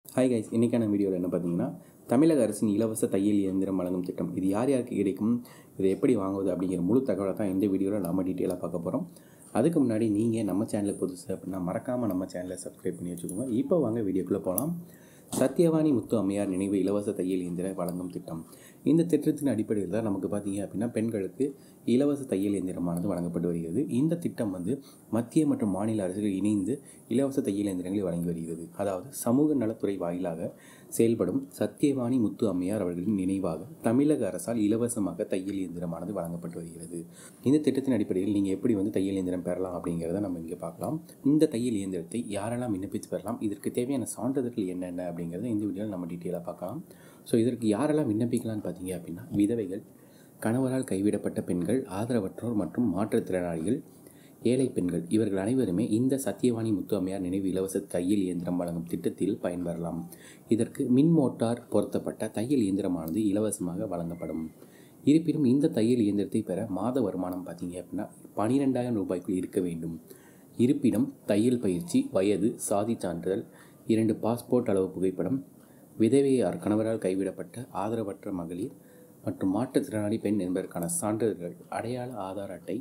hi guys இன்றைக்கான வீடியோவில் என்ன பார்த்தீங்கன்னா தமிழக அரசின் இலவச தையல் இயந்திரம் வழங்கும் திட்டம் இது யார் யாருக்கு கிடைக்கும் இதை எப்படி வாங்குவது அப்படிங்கிற முழு தகவலை தான் இந்த வீடியோவில் நம்ம டீட்டெயிலாக பார்க்க போகிறோம் அதுக்கு முன்னாடி நீங்கள் நம்ம சேனலுக்கு புதுசு அப்படின்னா மறக்காமல் நம்ம சேனலை சப்ஸ்கிரைப் பண்ணி வச்சுக்கோங்க இப்போ வாங்க வீடியோக்குள்ளே போகலாம் சத்யவாணி முத்து அம்மையார் நினைவு இலவச தையல் இயந்திர வழங்கும் திட்டம் இந்த திட்டத்தின் அடிப்படையில் தான் நமக்கு பார்த்தீங்க அப்படின்னா பெண்களுக்கு இலவச தையல் இயந்திரமானது வழங்கப்பட்டு வருகிறது இந்த திட்டம் வந்து மத்திய மற்றும் மாநில அரசுகள் இணைந்து இலவச தையல் இயந்திரங்களை வழங்கி வருகிறது அதாவது சமூக நலத்துறை வாயிலாக செயல்படும் சத்யவாணி முத்து அம்மையார் அவர்களின் நினைவாக தமிழக அரசால் இலவசமாக தையல் இயந்திரமானது வழங்கப்பட்டு வருகிறது இந்த திட்டத்தின் அடிப்படையில் நீங்கள் எப்படி வந்து தையல் இயந்திரம் பெறலாம் அப்படிங்கிறத நம்ம இங்கே பார்க்கலாம் இந்த தையல் இயந்திரத்தை யாரெல்லாம் விண்ணப்பித்து பெறலாம் இதற்கு தேவையான சான்றிதழ்கள் என்னென்ன அப்படிங்கிறத இந்த வீடியோவில் நம்ம டீட்டெயிலாக பார்க்கலாம் ஸோ இதற்கு யாரெல்லாம் விண்ணப்பிக்கலாம்னு பார்த்தீங்க அப்படின்னா விதவைகள் கணவரால் கைவிடப்பட்ட பெண்கள் ஆதரவற்றோர் மற்றும் மாற்றுத்திறனாளிகள் ஏழை பெண்கள் இவர்கள் அனைவருமே இந்த சத்தியவாணி முத்து அம்மையார் நினைவு இலவச தையல் இயந்திரம் வழங்கும் திட்டத்தில் பயன்பெறலாம் இதற்கு மின் மோட்டார் பொருத்தப்பட்ட தையல் இயந்திரமானது இலவசமாக வழங்கப்படும் இருப்பினும் இந்த தையல் இயந்திரத்தை பெற மாத வருமானம் பார்த்தீங்க அப்படின்னா பனிரெண்டாயிரம் ரூபாய்க்குள் இருக்க வேண்டும் இருப்பிடம் தையல் பயிற்சி வயது சாதி சான்றிதழ் இரண்டு பாஸ்போர்ட் அளவு புகைப்படம் விதவையார் கணவரால் கைவிடப்பட்ட ஆதரவற்ற மகளிர் மற்றும் மாற்றுத்திறனாளி பெண் என்பதற்கான சான்றிதழ்கள் அடையாள ஆதார் அட்டை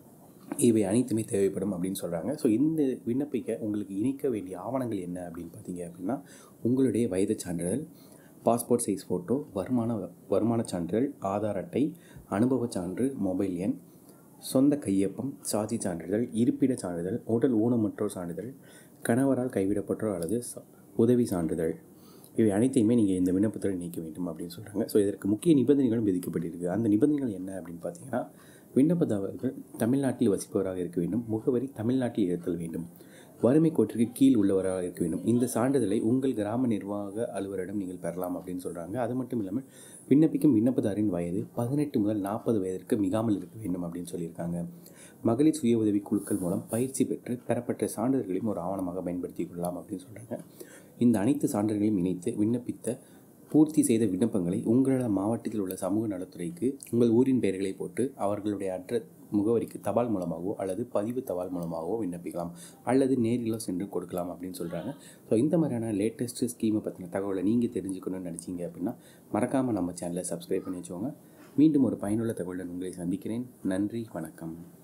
இவை அனைத்துமே தேவைப்படும் அப்படின்னு சொல்கிறாங்க ஸோ இந்த விண்ணப்பிக்க உங்களுக்கு இணைக்க வேண்டிய ஆவணங்கள் என்ன அப்படின்னு பார்த்தீங்க அப்படின்னா உங்களுடைய வயது சான்றிதழ் பாஸ்போர்ட் சைஸ் ஃபோட்டோ வருமான வருமான சான்றிதழ் ஆதார் அட்டை அனுபவச் சான்று மொபைல் எண் சொந்த கையொப்பம் சாதி சான்றிதழ் இருப்பிட சான்றிதழ் உடல் ஊனமுற்றோர் சான்றிதழ் கணவரால் கைவிடப்பட்டோர் அல்லது ச- உதவி சான்றிதழ் இவை அனைத்தையுமே நீங்கள் இந்த விண்ணப்பத்தில் இணைக்க வேண்டும் அப்படின்னு சொல்கிறாங்க ஸோ இதற்கு முக்கிய நிபந்தனைகளும் விதிக்கப்பட்டிருக்கு அந்த நிபந்தனைகள் என்ன அப்படின்னு பார்த்தீங்கன்னா விண்ணப்பதாரர்கள் தமிழ்நாட்டில் வசிப்பவராக இருக்க வேண்டும் முகவரி தமிழ்நாட்டில் இருத்தல் வேண்டும் வறுமை கோட்டிற்கு கீழ் உள்ளவராக இருக்க வேண்டும் இந்த சான்றிதழை உங்கள் கிராம நிர்வாக அலுவலரிடம் நீங்கள் பெறலாம் அப்படின்னு சொல்கிறாங்க அது மட்டும் இல்லாமல் விண்ணப்பிக்கும் விண்ணப்பதாரின் வயது பதினெட்டு முதல் நாற்பது வயதிற்கு மிகாமல் இருக்க வேண்டும் அப்படின்னு சொல்லியிருக்காங்க மகளிர் சுய உதவி குழுக்கள் மூலம் பயிற்சி பெற்று பெறப்பட்ட சான்றிதழ்களையும் ஒரு ஆவணமாக பயன்படுத்திக் கொள்ளலாம் அப்படின்னு சொல்கிறாங்க இந்த அனைத்து சான்றிதழ்களையும் இணைத்து விண்ணப்பித்த பூர்த்தி செய்த விண்ணப்பங்களை உங்களோட மாவட்டத்தில் உள்ள சமூக நலத்துறைக்கு உங்கள் ஊரின் பெயர்களை போட்டு அவர்களுடைய அட்ரஸ் முகவரிக்கு தபால் மூலமாகவோ அல்லது பதிவு தபால் மூலமாகவோ விண்ணப்பிக்கலாம் அல்லது நேரிலோ சென்று கொடுக்கலாம் அப்படின்னு சொல்கிறாங்க ஸோ இந்த மாதிரியான லேட்டஸ்ட் ஸ்கீமை பற்றின தகவலை நீங்கள் தெரிஞ்சுக்கணும்னு நினச்சிங்க அப்படின்னா மறக்காமல் நம்ம சேனலை சப்ஸ்கிரைப் பண்ணி வச்சுக்கோங்க மீண்டும் ஒரு பயனுள்ள தகவலுடன் உங்களை சந்திக்கிறேன் நன்றி வணக்கம்